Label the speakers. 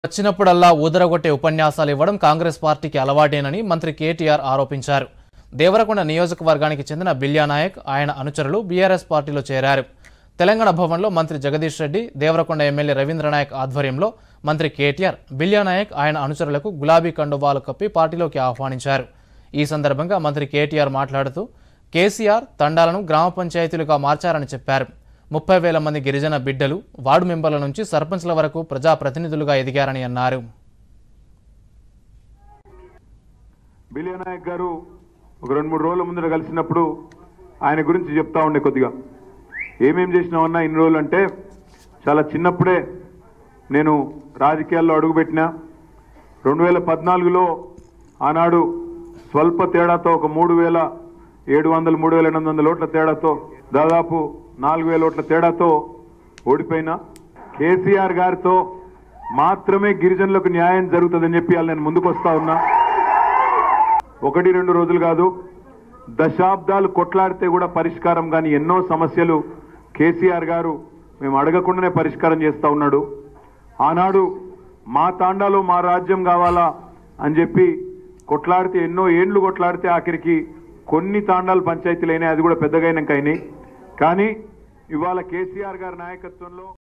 Speaker 1: వచ్చినప్పుడల్లా ఊదరగొట్టే ఉపన్యాసాలు ఇవ్వడం కాంగ్రెస్ పార్టీకి అలవాటేనని మంత్రి కేటీఆర్ ఆరోపించారు దేవరకొండ నియోజకవర్గానికి చెందిన బిల్యా నాయక్ ఆయన అనుచరులు బీఆర్ఎస్ పార్టీలో చేరారు తెలంగాణ భవన్లో మంత్రి జగదీష్ రెడ్డి దేవరకొండ ఎమ్మెల్యే రవీంద్ర నాయక్ ఆధ్వర్యంలో మంత్రి కేటీఆర్ బిల్యా నాయక్ ఆయన అనుచరులకు గులాబీ కండువాలు కప్పి పార్టీలోకి ఆహ్వానించారు ఈ సందర్భంగా మంత్రి కేటీఆర్ మాట్లాడుతూ కేసీఆర్ తండాలను గ్రామ పంచాయతీలుగా మార్చారని చెప్పారు ముప్పై వేల మంది గిరిజన బిడ్డలు వార్డు మెంబర్ల నుంచి సర్పంచ్ల వరకు ప్రజాప్రతినిధులుగా ఎదిగారని అన్నారు
Speaker 2: బిలియన్ నాయక్ గారు ఒక రెండు మూడు రోజుల ముందర కలిసినప్పుడు ఆయన గురించి చెప్తా ఉండే కొద్దిగా ఏమేం చేసినామన్నా ఇన్ని రోజులు అంటే చాలా చిన్నప్పుడే నేను రాజకీయాల్లో అడుగుపెట్టిన రెండు వేల పద్నాలుగులో ఆనాడు స్వల్ప తేడాతో ఒక మూడు వేల ఏడు వందలు మూడు వేల ఎనిమిది వందల ఓట్ల తేడాతో దాదాపు నాలుగు వేల ఓట్ల తేడాతో ఓడిపోయినా కేసీఆర్ గారితో మాత్రమే గిరిజనులకు న్యాయం జరుగుతుందని చెప్పి వాళ్ళు నేను ముందుకు వస్తా ఉన్నా ఒకటి రెండు రోజులు కాదు దశాబ్దాలు కొట్లాడితే కూడా పరిష్కారం కానీ ఎన్నో సమస్యలు కేసీఆర్ గారు మేము అడగకుండానే పరిష్కారం చేస్తా ఉన్నాడు ఆనాడు మా తాండాలో మా రాజ్యం కావాలా అని చెప్పి కొట్లాడితే ఎన్నో ఏండ్లు కొట్లాడితే ఆఖరికి కొన్ని తాండాలు పంచాయతీలు అయినాయి అది కూడా పెద్దగా అయినాక అయినాయి కానీ ఇవాళ కేసీఆర్ గారి నాయకత్వంలో